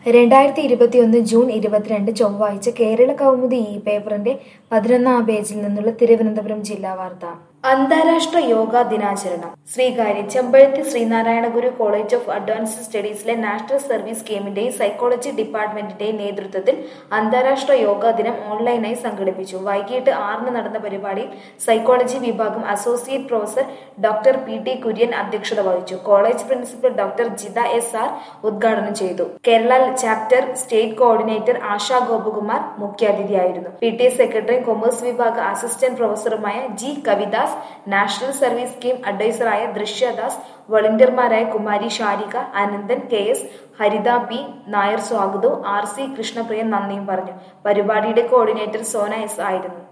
രണ്ടായിരത്തി ഇരുപത്തിയൊന്ന് ജൂൺ ഇരുപത്തിരണ്ട് ചൊവ്വാഴ്ച കേരള കൗമുദി ഈ പേപ്പറിന്റെ പതിനൊന്നാം പേജിൽ നിന്നുള്ള തിരുവനന്തപുരം ജില്ലാ വാർത്ത അന്താരാഷ്ട്ര യോഗ ദിനാചരണം Sreekaryam Chempazhanthi Sreenarayana Guru college of advanced സ്റ്റഡീസിലെ നാഷണൽ സർവീസ് സ്കീമിന്റെയും സൈക്കോളജി ഡിപ്പാർട്ട്മെന്റിന്റെയും നേതൃത്വത്തിൽ അന്താരാഷ്ട്ര യോഗ ദിനം ഓൺലൈനായി സംഘടിപ്പിച്ചു വൈകിട്ട് ആറിന് നടന്ന പരിപാടിയിൽ സൈക്കോളജി വിഭാഗം associate professor doctor P T Kurian അധ്യക്ഷത വഹിച്ചു college principal doctor Jitha S R ഉദ്ഘാടനം ചെയ്തു Kerala chapter state coordinator Asha Gopakumar മുഖ്യാതിഥിയായിരുന്നു P T A secretary commerce വിഭാഗ അസിസ്റ്റന്റ് പ്രൊഫസറുമായ G Kavidas national service scheme അഡ്വൈസറായ ദൃശ്യദാസ് വളണ്ടിയർമാരായ കുമാരി Sarika Ananthan K S Haritha P Nair സ്വാഗതവും ആർ സി കൃഷ്ണപ്രിയൻ നന്ദിയും പറഞ്ഞു പരിപാടിയുടെ കോർഡിനേറ്റർ സോന എസ് ആയിരുന്നു